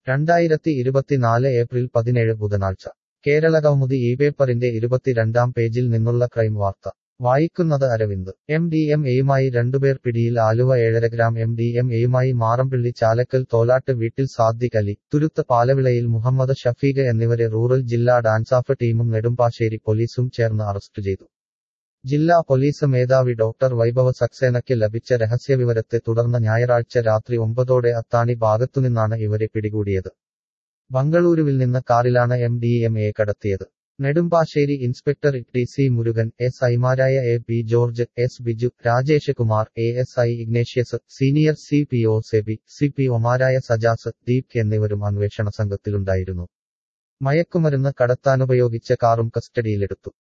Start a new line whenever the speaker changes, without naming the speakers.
രണ്ടായിരത്തി ഇരുപത്തിനാല് ഏപ്രിൽ പതിനേഴ് ബുധനാഴ്ച കേരളകൗമുദി ഈ പേപ്പറിന്റെ ഇരുപത്തിരണ്ടാം പേജിൽ നിന്നുള്ള ക്രൈം വാർത്ത വായിക്കുന്നത് അരവിന്ദ് എം ഡി എം എയുമായി രണ്ടുപേർ പിടിയിൽ ആലുവ ഏഴര ഗ്രാം എം ഡി എം എയുമായി മാറമ്പിള്ളി ചാലക്കൽ തോലാട്ട് വീട്ടിൽ സാദ്ദിഖ് അലി തുരുത്ത് പാലവിളയിൽ മുഹമ്മദ് ഷഫീഖ് എന്നിവരെ റൂറൽ ജില്ലാ ഡാൻസാഫ് ടീമും നെടുമ്പാശ്ശേരി പോലീസും ചേർന്ന് അറസ്റ്റ് ചെയ്തു ജില്ലാ പോലീസ് മേധാവി ഡോക്ടർ വൈഭവ സക്സേനയ്ക്ക് ലഭിച്ച രഹസ്യവിവരത്തെ തുടർന്ന് ഞായറാഴ്ച രാത്രി ഒമ്പതോടെ അത്താണി ഭാഗത്തുനിന്നാണ് ഇവരെ പിടികൂടിയത് ബംഗളൂരുവിൽ നിന്ന് കാറിലാണ് എം ഡി എം എ കടത്തിയത് Nedumbassery inspector T C Murugan S ഐമാരായ A P George S Biju Rajesh Kumar A S I Ignatius senior C P O Seby C P ഒമാരായ സജാസ് ദീപ് എന്നിവരും അന്വേഷണ സംഘത്തിലുണ്ടായിരുന്നു മയക്കുമരുന്ന് കടത്താനുപയോഗിച്ച കാറും കസ്റ്റഡിയിലെടുത്തു